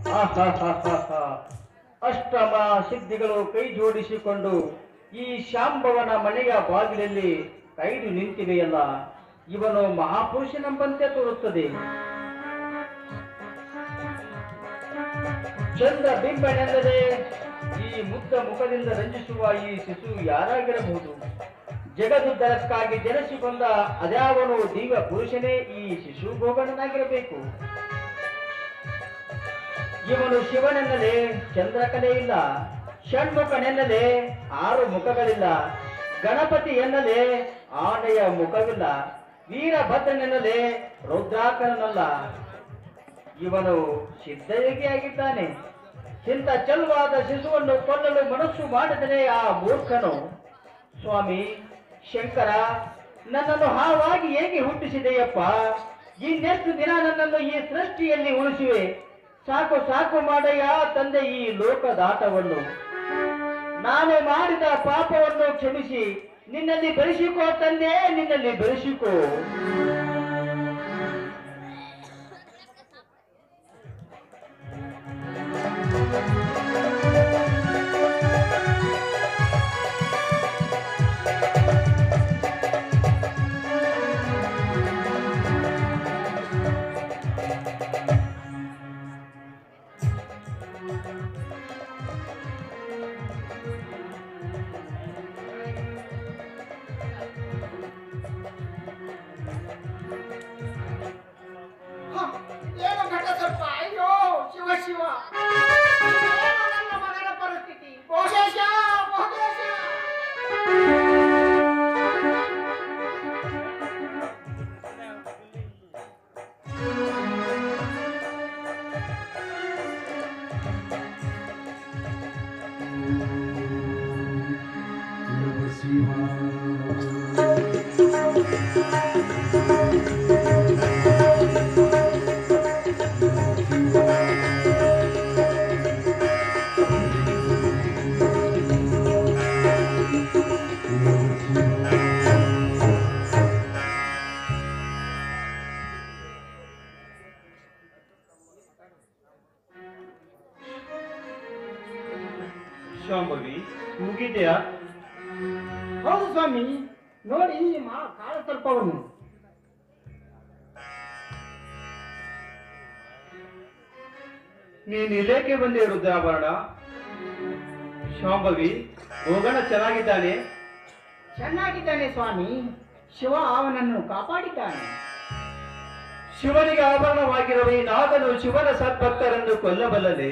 ಆಹಾಹಾಹಾಹಾ. ಅಷ್ಟಮ ಸಿದ್ಧಿಗಳು ಕೈ ಜೋಡಿಸಿಕೊಂಡು ಈ ಶಾಂಬವನ ಮನೆಯ ಬಾಗಿಲಲ್ಲಿ ಕೈದು ನಿಂತಿವೆಯಲ್ಲ ಇವನು ಮಹಾಪುರುಷನೆಂಬಂತೆ ತೋರುತ್ತದೆ ಚಂದ ಬಿಂಬನೆಂದರೆ ಈ ಮುಗ್ಧ ಮುಖದಿಂದ ರಂಜಿಸುವ ಈ ಶಿಶು ಯಾರಾಗಿರಬಹುದು ಜಗದುದ್ದರಕ್ಕಾಗಿ ಜನಿಸಿ ಬಂದ ಅದ್ಯಾವನು ದಿವ್ಯ ಪುರುಷನೇ ಈ ಶಿಶು ಭೋಗಣನಾಗಿರಬೇಕು ಇವನು ಶಿವನೆನ್ನಲೇ ಚಂದ್ರಕಲೆ ಇಲ್ಲ ಷಣ್ಮುಖನೆನ್ನಲೇ ಆರು ಮುಖಗಳಿಲ್ಲ ಗಣಪತಿ ಎನ್ನಲೇ ಆನೆಯ ಮುಖವಿಲ್ಲ ವೀರಭದ್ರನೆನ್ನಲೇ ರುದ್ರಾಕರನಲ್ಲ ಇವನು ಸಿದ್ಧಯೋಗಿಯಾಗಿದ್ದಾನೆ ಇಂಥ ಚಲುವಾದ ಶಿಶುವನ್ನು ಕೊಲ್ಲಲು ಮನಸ್ಸು ಮಾಡಿದರೆ ಆ ಮೂರ್ಖನು ಸ್ವಾಮಿ ಶಂಕರ ನನ್ನನ್ನು ಹಾವಾಗಿ ಹೇಗೆ ಹುಟ್ಟಿಸಿದೆಯಪ್ಪ ಇನ್ನೆಷ್ಟು ದಿನ ನನ್ನನ್ನು ಈ ಸೃಷ್ಟಿಯಲ್ಲಿ ಉಳಿಸುವೆ ಸಾಕು ಸಾಕು ಮಾಡಯ್ಯ ತಂದೆ ಈ ಲೋಕದಾಟವನ್ನು ನಾನು ಮಾಡಿದ ಪಾಪವನ್ನು ಕ್ಷಮಿಸಿ ನಿನ್ನಲ್ಲಿ ಬೆಳೆಸಿಕೋ ತಂದೆ ನಿನ್ನಲ್ಲಿ ಬೆಳೆಸಿಕೋ ಹ, ಏನು ಘಟ ಸ್ವಲ್ಪ ಅಯ್ಯೋ ಶಿವ ಶಿವ ಏನು ನನ್ನ ಮಗನ ಪರಿಸ್ಥಿತಿ ಬಹುಶೇಷ ಬಹುಶೇಷ ಶಾಂಭವಿ ಮುಗಿದೆಯಾ ಹೌದು ಸ್ವಾಮಿ ನೋಡಿ ಮಾ ಕಾಳ ಸರ್ಪವನ್ನು ನೀನ್ ಇಲೇಕೆ ಬಂದೆ ರುದ್ರಾಭರಣ ಶಾಂಭವಿ ಹೋಗಣ ಚೆನ್ನಾಗಿದ್ದಾನೆ ಚೆನ್ನಾಗಿದ್ದಾನೆ ಸ್ವಾಮಿ ಶಿವ ಅವನನ್ನು ಕಾಪಾಡಿದ್ದಾನೆ ಶಿವನಿಗೆ ಆಭರಣವಾಗಿರುವ ಈ ನಾಗನು ಶಿವನ ಸದ್ಭಕ್ತರನ್ನು ಕೊಲ್ಲಬಲ್ಲದೆ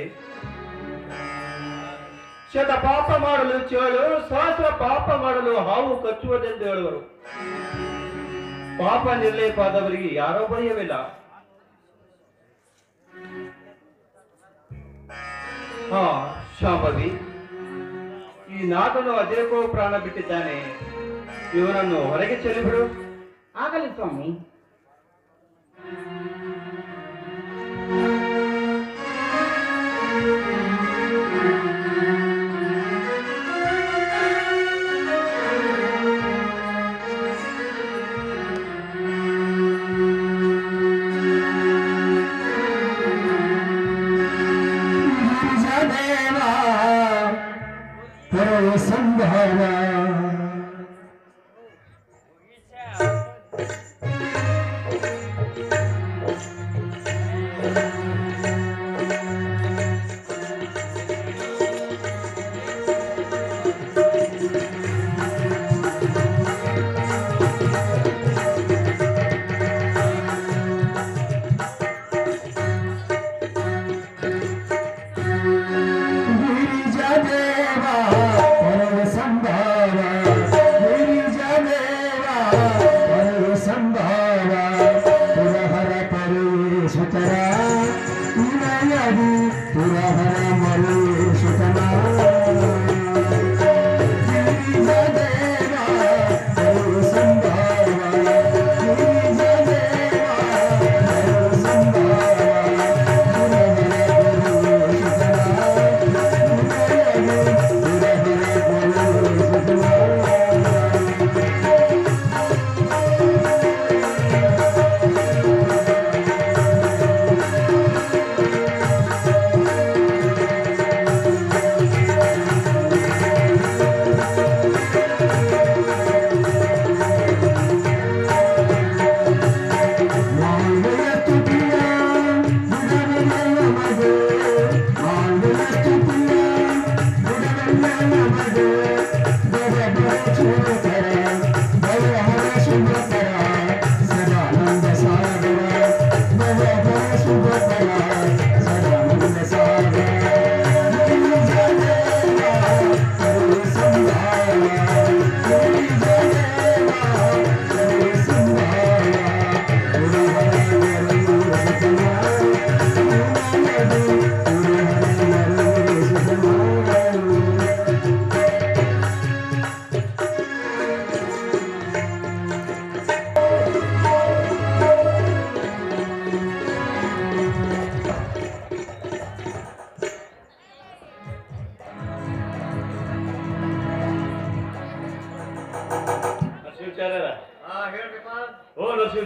ಶತ ಪಾಪ ಮಾಡಲು ಚೇಳು ಸಹಸ್ರ ಪಾಪ ಮಾಡಲು ಹಾವು ಕಚ್ಚುವುದೆಂದು ಹೇಳುವರು ಪಾಪ ನಿರ್ಲೇಪಾದವರಿಗೆ ಯಾರೋ ಭಯವಿಲ್ಲ ಹಾ ಶಾಂಭವಿ ಈ ನಾಗನು ಅದೇಕೋ ಪ್ರಾಣ ಬಿಟ್ಟಿದ್ದಾನೆ ಇವನನ್ನು ಹೊರಗೆ ಚೆಲ್ಲಿಬಿಡು ಆಗಲಿ ಸ್ವಾಮಿ ದೇವ ಪರಮ ಸಂಭವ ಗಿರಿಜಾದೇವ ಪರಮ ಸಂಭವ ಗಿರಿಜಾದೇವ ಪರಮ ಸಂಭವ ಪುರಹರ ಪರೇಶುತರ ವಿನಯದಿ ಪುರಹರ ಮರೇಶುತನ ಗಿರಿಜಾದೇವ ಪರಮ ಸಂಭವ ಗಿರಿಜಾದೇವ ಪರಮ ಸಂಭವ ಹ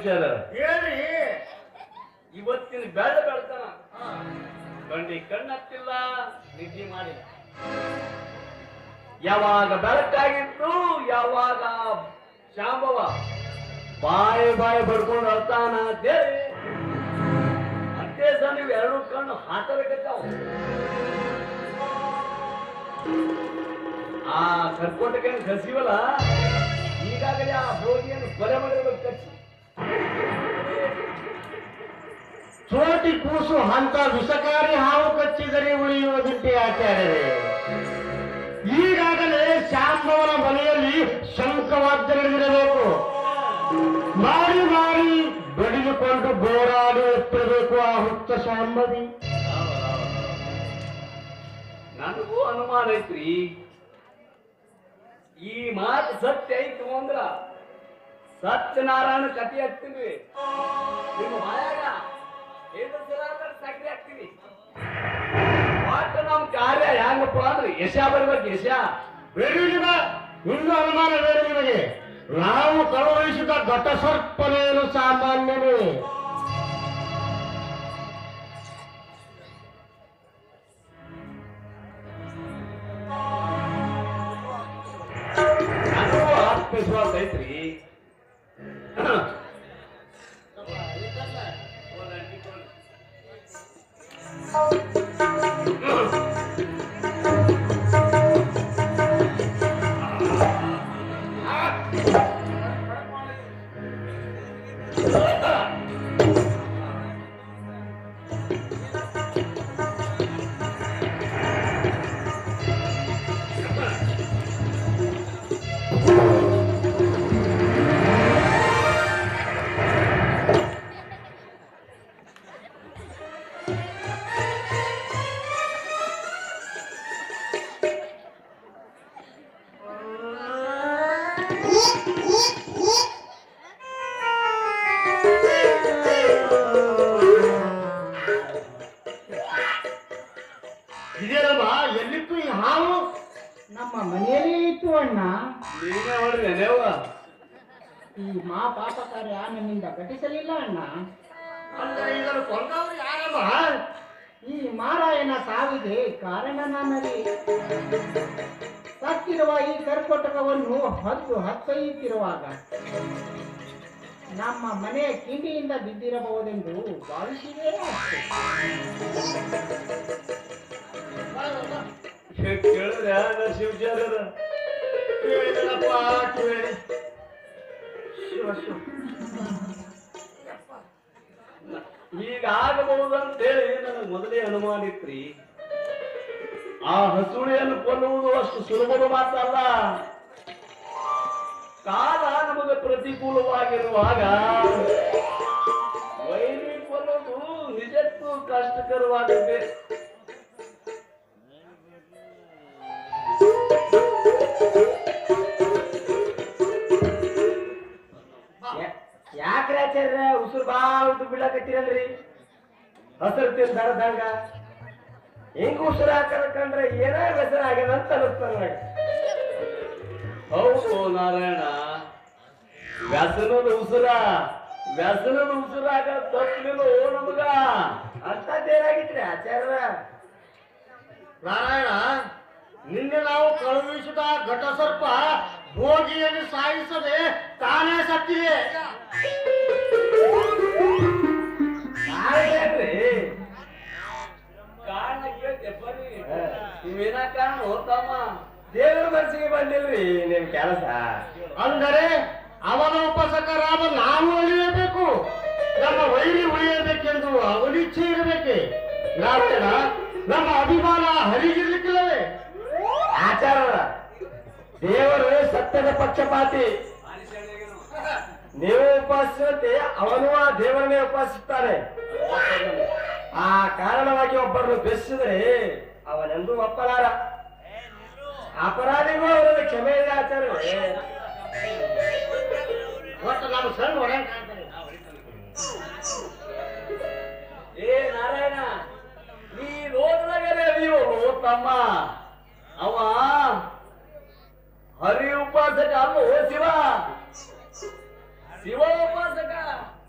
ಶಿವಚಾರ ಹೇಳ್ರಿ ಇವತ್ತಿನ ಬೆಳ ಬೆಳ್ತಾನ ಗಂಡಿ ಕಣ್ಣತ್ತಿಲ್ಲ ನಿದ್ದೆ ಮಾಡಿಲ್ಲ ಯಾವಾಗ ಬೆಳಕಾಗಿತ್ತು ಯಾವಾಗ ಶಾಂಬವ ಬಾಯಿ ಬಾಯಿ ಬಡ್ಕೊಂಡು ಅಳ್ತಾನ ಅಂತೇಳಿ ಅಷ್ಟೇ ಸಹ ನೀವು ಎರಡು ಕಣ್ಣು ಹಾಕಬೇಕತ್ತಾವ ಆ ಕರ್ಕೋಟಕ್ಕೆ ಕಸಿವಲ್ಲ ಈಗಾಗಲೇ ಆ ಭೋಗಿಯನ್ನು ಕೊಲೆ ಮಾಡಿರ್ಬೇಕು ಕಚ್ಚಿ ಚೋಟಿ ಕೂಸು ಅಂತ ವಿಷಕಾರಿ ಹಾವು ಕಚ್ಚಿದರೆ ಉಳಿಯುವುದಂತೆ ಆಚಾರ್ಯರೇ ಈಗಾಗಲೇ ಶಾಂಬವನ ಮನೆಯಲ್ಲಿ ಶಂಖವಾದ್ಯ ನಡೆದಿರಬೇಕು ಮಾರಿ ಮಾರಿ ಬಡಿದುಕೊಂಡು ಬೋರಾಡಿ ಎತ್ತಬೇಕು ಆ ಹುತ್ತ ಶಾಂಬವಿ ನನಗೂ ಅನುಮಾನ ಐತ್ರಿ ಈ ಮಾತು ಸತ್ಯ ಐತು ಅಂದ್ರ ಸತ್ಯನಾರಾಯಣ ಕಥೆ ಹಚ್ತೀವಿ ನಿಮ್ಮ ಬಾಯಾಗ ಎದುರಿಸಲಾರ್ದ ಸಕ್ರೆ ಹಾಕ್ತೀವಿ ಒಟ್ಟು ನಮ್ ಕಾರ್ಯ ಹೆಂಗಪ್ಪ ಅಂದ್ರೆ ಯಶ ಬರ್ಬೇಕು ಯಶ ಬೇಡಿ ಇನ್ನು ಅನುಮಾನ ಬೇಡ ನಿಮಗೆ ನಾವು ಕಳುಹಿಸಿದ ಘಟಸರ್ಪನೇನು ಸಾಮಾನ್ಯನೇ ನನಗೂ ಆತ್ಮವಿಶ್ವಾಸ ಐತ್ರಿ ಇದೇನಮ್ಮ ಎಲ್ಲಿತ್ತು ಈ ಹಾವು ನಮ್ಮ ಮನೆಯಲ್ಲೇ ಇತ್ತು ಅಣ್ಣ ನೀವೇ ಹೊಡ್ರಿ ನೆನವ ಈ ಮಾ ಪಾಪ ಕಾರ್ಯ ನನ್ನಿಂದ ಘಟಿಸಲಿಲ್ಲ ಅಣ್ಣ ಅಂದರೆ ಇದನ್ನು ಕೊಂದವರು ಯಾರಮ್ಮ ಈ ಮಾರಾಯನ ಸಾವಿಗೆ ಕಾರಣ ನಾನರಿ ಸತ್ತಿರುವ ಈ ಕರ್ಕೊಟಕವನ್ನು ಹದ್ದು ಹತ್ತೊಯ್ಯುತ್ತಿರುವಾಗ ನಮ್ಮ ಮನೆಯ ಕಿಂಡಿಯಿಂದ ಬಿದ್ದಿರಬಹುದೆಂದು ಭಾವಿಸಿದೆ ಕೇಳಿದ್ರೆ ಶಿವಚಾರ್ಯರ ಕೇಳಿದನಪ್ಪ ಕೇಳಿ ಶಿವ ಶಿವ ಈಗ ಆಗಬಹುದಂತೇಳಿ ನನಗೆ ಮೊದಲೇ ಅನುಮಾನ ಇತ್ರಿ ಆ ಹಸುಳಿಯನ್ನು ಕೊಲ್ಲುವುದು ಅಷ್ಟು ಸುಲಭದ ಮಾತಲ್ಲ ಕಾಲ ನಮಗೆ ಪ್ರತಿಕೂಲವಾಗಿರುವಾಗ ವೈರಿ ಕೊಲ್ಲುವುದು ನಿಜಕ್ಕೂ ಕಷ್ಟಕರವಾಗಿದೆ ಯಾಕ್ರಿ ಆಚಾರ್ಯ ಉಸಿರು ಬಾಳ ಉದ್ದು ಬೀಳಕತ್ತೀರಲ್ರಿ ಹಸಿರು ತಿಂದಾರದಂಗ ಹಿಂಗ್ ಉಸಿರು ಹಾಕಂಡ್ರೆ ಏನೇ ಹೆಸರು ಆಗ್ಯದ ಅಂತ ಅನಿಸ್ತಾರ ನನಗೆ ಹೌದು ನಾರಾಯಣ ವ್ಯಸನದ ಉಸಿರ ವ್ಯಸನದ ಉಸಿರಾಗ ತಪ್ಪಲಿಲ್ಲ ನಮಗ ಅಂತದ್ದೇನಾಗಿತ್ರಿ ಆಚಾರ್ಯ ನಾರಾಯಣ ನಿನ್ನೆ ನಾವು ಕಳುಹಿಸಿದ ಘಟಸರ್ಪ ಭೋಗಿಯನ್ನು ಸಾಯಿಸದೆ ತಾನೇ ಸತ್ತಿದೆ ಕಾರಣ ಕೇಳ್ತೆ ಬರ್ರಿ ನೀವೇನ ಕಾರಣ ಹೋತಮ್ಮ ದೇವರ ಮನಸ್ಸಿಗೆ ಬಂದಿಲ್ರಿ ನಿಮ್ ಕೆಲಸ ಅಂದರೆ ಅವನ ಉಪಸಕರಾದ ನಾವು ಉಳಿಯಬೇಕು ನಮ್ಮ ವೈರಿ ಉಳಿಯಬೇಕೆಂದು ಅವನಿಚ್ಛೆ ಇರಬೇಕೆ ನಾವೇನ ನಮ್ಮ ಅಭಿಮಾನ ಹರಿಗಿರ್ಲಿಕ್ಕಿಲ್ಲವೇ ಆಚಾರ ದೇವರು ಸತ್ಯದ ಪಕ್ಷಪಾತಿ ನೀವು ಉಪಾಸಿಸುವಂತೆ ಅವನು ಆ ದೇವರನ್ನೇ ಉಪಾಸಿಸುತ್ತಾನೆ ಆ ಕಾರಣವಾಗಿ ಒಬ್ಬರನ್ನು ಬೆಸ್ಸಿದ್ರೆ ಅವನೆಂದೂ ಒಪ್ಪಲಾರ ಅಪರಾಧಿಗೂ ಅವರಲ್ಲಿ ಕ್ಷಮೆ ಇದೆ ಆಚಾರ್ಯ ಒಟ್ಟು ನಮ್ಮ ಸಣ್ಣ ಹೊಡೆ ಏ ನಾರಾಯಣ ನೀ ರೋಗದಾಗಲೇ ಅರಿಯೋ ತಮ್ಮ ಅವ ಹರಿ ಉಪಾಸಕ ಅಲ್ಲ ಓ ಶಿವ ಶಿವ ಉಪಾಸಕ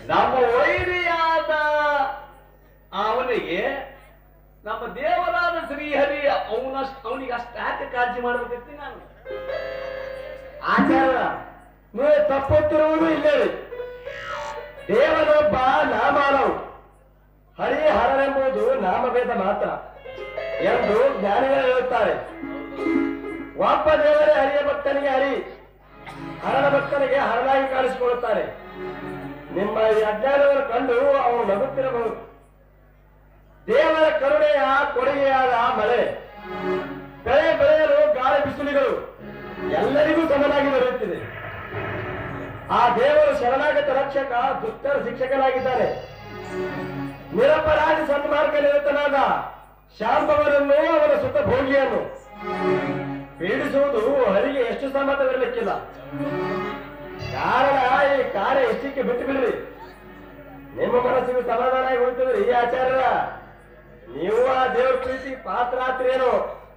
ನಮ್ಮ ವೈರಿಯಾದ ಅವನಿಗೆ ನಮ್ಮ ದೇವರಾದ ಶ್ರೀಹರಿ ಅವನಷ್ಟು ಅವನಿಗೆ ಅಷ್ಟು ಯಾಕೆ ಕಾಳಜಿ ಮಾಡ್ಬೇಕಂತ ನಾನು ಆಚಾರ್ಯ ನೀವು ತಪ್ಪುತ್ತಿರುವುದು ಇಲ್ಲೇ ದೇವರೊಬ್ಬ ನಾಮಾನವು ಹರಿ ಹರನೆಂಬುದು ನಾಮಭೇದ ಮಾತ್ರ ಎಂದು ಜ್ಞಾನಿಗಳು ಹೇಳುತ್ತಾರೆ ಒಬ್ಬ ದೇವರೇ ಹರಿಯ ಭಕ್ತನಿಗೆ ಹರಿ ಹರನ ಭಕ್ತನಿಗೆ ಹರನಾಗಿ ಕಾಣಿಸಿಕೊಳ್ಳುತ್ತಾರೆ ನಿಮ್ಮ ಈ ಅಜ್ಞಾನವನ್ನು ಕಂಡು ಅವನು ನಗುತ್ತಿರಬಹುದು ದೇವರ ಕರುಣೆಯ ಕೊಡುಗೆಯಾದ ಮಳೆ ಬೆಳೆ ಬೆಳೆಯಲು ಗಾಳಿ ಬಿಸಿಲುಗಳು ಎಲ್ಲರಿಗೂ ಸಮನಾಗಿ ಬರುತ್ತಿದೆ ಆ ದೇವರು ಶರಣಾಗತ ರಕ್ಷಕ ದುಷ್ಟರ ಶಿಕ್ಷಕನಾಗಿದ್ದಾನೆ ನಿರಪರಾಧಿ ಸನ್ಮಾರ್ಗ ನಿರತನಾದ ಶಾಂಬವನನ್ನು ಅವನ ಸುತ್ತ ಭೋಗಿಯನ್ನು ಪೀಡಿಸುವುದು ಹರಿಗೆ ಎಷ್ಟು ಸಮ್ಮತವಿರಲಿಕ್ಕಿಲ್ಲ ಕಾರಣ ಈ ಕಾರ್ಯ ಎಷ್ಟಕ್ಕೆ ಬಿಟ್ಟು ಬಿಡ್ರಿ ನಿಮ್ಮ ಮನಸ್ಸಿಗೆ ಸಮಾಧಾನ ಉಳಿತದ್ರಿ ಈ ಆಚಾರ್ಯ ನೀವು ಆ ದೇವ್ರ ಪ್ರೀತಿ ಪಾತ್ರಾತ್ರೇನು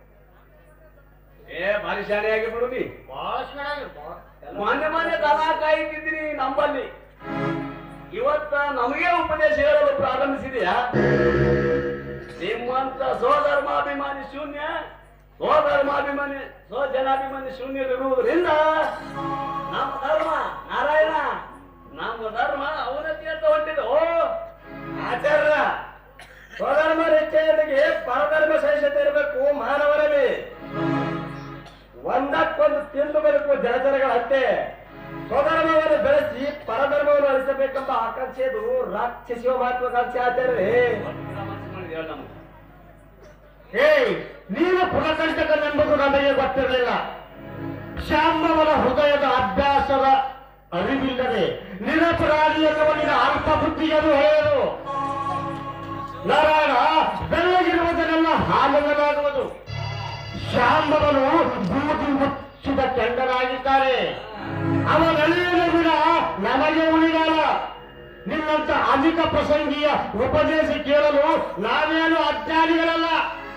ಏ ಭಾರಿ ಶಾಣೆಯಾಗಿ ಬಿಡು ನೀ ಬಹಳ ಚೆನ್ನಾಗಿರ್ಬೋ ಮೊನ್ನೆ ಮೊನ್ನೆ ದನ ಕಾಯ್ತಿದ್ದೀನಿ ನಂಬಲ್ಲಿ ಇವತ್ತ ನಮಗೆ ಉಪದೇಶ ಹೇಳಲು ಪ್ರಾರಂಭಿಸಿದೆಯಾ ನಿಮ್ಮಂತ ಸ್ವಧರ್ಮಾಭಿಮಾನಿ ಶೂನ್ಯ ಸ್ವಧರ್ಮಾಭಿಮಾನಿ ಸ್ವಜನಾಭಿಮಾನಿ ಶೂನ್ಯರಿರುವುದರಿಂದ ನಮ್ಮ ಧರ್ಮ ನಾರಾಯಣ ನಮ್ಮ ಧರ್ಮ ಅವನತಿ ಅಂತ ಹೊಂಟಿದೆ ಓ ಆಚಾರ್ಯ ಸ್ವಧರ್ಮ ನಿಶ್ಚಯತೆಗೆ ಪರಧರ್ಮ ಸಹಿಷ್ಣುತೆ ಇರಬೇಕು ಮಾನವರಲ್ಲಿ ಒಂದಕ್ಕೊಂದು ತಿಂದು ಬದುಕುವ ಜನಜನಗಳಂತೆ ಸ್ವಧರ್ಮವನ್ನು ಬೆಳೆಸಿ ಪರಧರ್ಮವನ್ನು ಅಳಿಸಬೇಕೆಂಬ ಆಕಾಂಕ್ಷೆಯದು ರಾಕ್ಷಸಿಯ ಮಹತ್ವಾಕಾಂಕ್ಷೆ ಆಚಾರ್ಯ ನಮ್ಗೆ ಹೇ ನೀನು ಪುನಕಂಟಕನೆಂಬುದು ನಮಗೆ ಗೊತ್ತಿರಲಿಲ್ಲ ಶ್ಯಾಮವನ ಹೃದಯದ ಅಭ್ಯಾಸದ ಅರಿವಿಲ್ಲದೆ ನಿರಪರಾಧಿ ಎನ್ನುವನಿಗೆ ಅಲ್ಪ ಬುದ್ಧಿಯನ್ನು ಹೇಳು ನಾರಾಯಣ ಬೆಳ್ಳಗಿರುವುದನ್ನೆಲ್ಲ ಹಾಲೆನ್ನಲಾಗುವುದು ಶ್ಯಾಮವನು ಬೂದಿ ಮುಚ್ಚಿದ ಕೆಂಡನಾಗಿದ್ದಾನೆ ಅವನಳಿಯಲು ಬಿಡ ನಮಗೆ ಉಳಿದಾಳ ನಿನ್ನಂತ ಅಧಿಕ ಪ್ರಸಂಗಿಯ ಉಪದೇಶ ಕೇಳಲು ನಾವೇನು ಅಜ್ಞಾನಿಗಳಲ್ಲ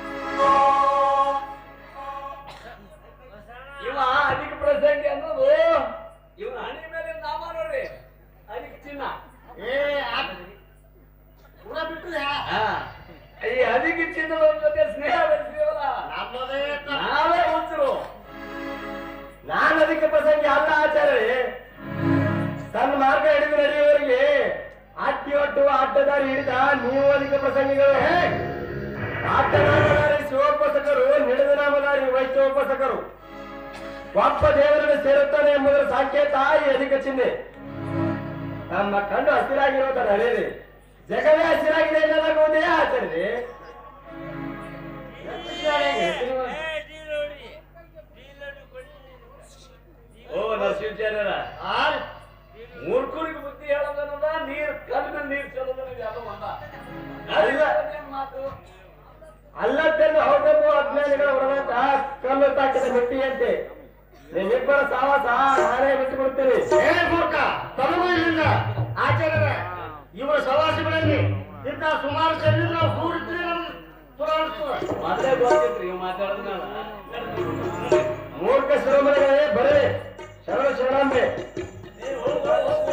ಇವ ಅಧಿಕ ಪ್ರಸಂಗಿ ಅನ್ನೋದು ಇವನ ಹಣಿ ಮೇಲೆ ನಾಮ ನೋಡ್ರಿ ಅಧಿಕ ಚಿನ್ನ ಏ ಆ- ಪುರ ಬಿಟ್ಟು ಯಾ- ಆ, ಈ ಅಧಿಕ ಚಿನ್ನದ ಜೊತೆ ಸ್ನೇಹ ಬೆಳೆಸಿದೀವಲ್ಲ ನಮ್ಮದೇ ತಪ್ಪು. ನಾವೇ ಹುಚ್ಚರು ನಾನು ಅದಕ್ಕೆ ಪ್ರಸಂಗಿ ಅಲ್ಲ ಆಚಾರ್ಯ ತನ್ನ ಮಾರ್ಗ ಹಿಡಿದು ನಡೆಯುವವರಿಗೆ ಅಟ್ಟಿ ಒಟ್ಟು ಅಡ್ಡದಾರಿ ಹಿಡಿದ ನೀವು ಅದಕ್ಕೆ ಪ್ರಸಂಗಿಗಳು ಅಡ್ಡನಾಮದಾರಿ ಶಿವೋಪಸಕರು ನಿಡಿದ ನಾಮದಾರಿ ವೈಷ್ಣವೋಪಸಕರು ಒಬ್ಬ ದೇವರನ್ನು ಸೇರುತ್ತಾನೆ ಎಂಬುದರ ಸಾಂಕೇತ ಈ ಅಧಿಕ ಚಿಹ್ನೆ ನಮ್ಮ ಕಣ್ಣು ಹಸಿರಾಗಿರೋದನ್ನ ಅರಿಯಿರಿ ಜಗವೇ ಹಸಿರಾಗಿದೆ ಎನ್ನಲಾಗುವುದೇ ಆಚರಣೆ ಓ ನರಸಿಂಹಾಚಾರ್ಯರ ಆ? ಮೂರ್ಖರಿಗೆ ಬುದ್ಧಿ ಹೇಳೋದನ್ನದ ನೀರ್ ಕಲ್ಲಿನ ನೀರ್ ಚೆಲ್ಲೋದನ್ನ ಯಾವ್ದೋ ಒಂದ ಅಲ್ಲ. ಅದೇನ್ ಮಾತು ಅಲ್ಲದ್ದನ್ನು ಹೌದೆಂಬ ಅಜ್ಞಾನಿಗಳ ಹೊರನಾಟ ಕಲ್ಲು ತಾಕಿದ ಮೆಟ್ಟಿಯಂತೆ ನಿಮ್ಮಿಬ್ಬರ ಸಾವಾಸ ನಾನೇ ಬಿಟ್ಟು ಬಿಡ್ತೀನಿ ಏ ಮೂರ್ಖ ತನಗೂ ಇಲ್ಲಿಂದ ಆಚಾರ್ಯರ ಇವರ ಸವಾಸಿಗಳಲ್ಲಿ ಇಂಥ ಸುಮಾರು ಜನ ನಾವು ಕೂಡಿದ್ರೆ ನಮ್ಗೆ ಪುರಾಣಿಸ್ತದೆ ಮೊದಲೇ ಗೊತ್ತಿತ್ರಿ ಇವ್ ಮಾತಾಡೋದನ್ನ ಮೂರ್ಖ ಶಿರೋಮಣಿಗಳೇ ಬರೇ ಶರಣ ಶರಣಾಂಬೆ ಏ, ಹೋಗು, ಹೋಗು, ಹೋಗು.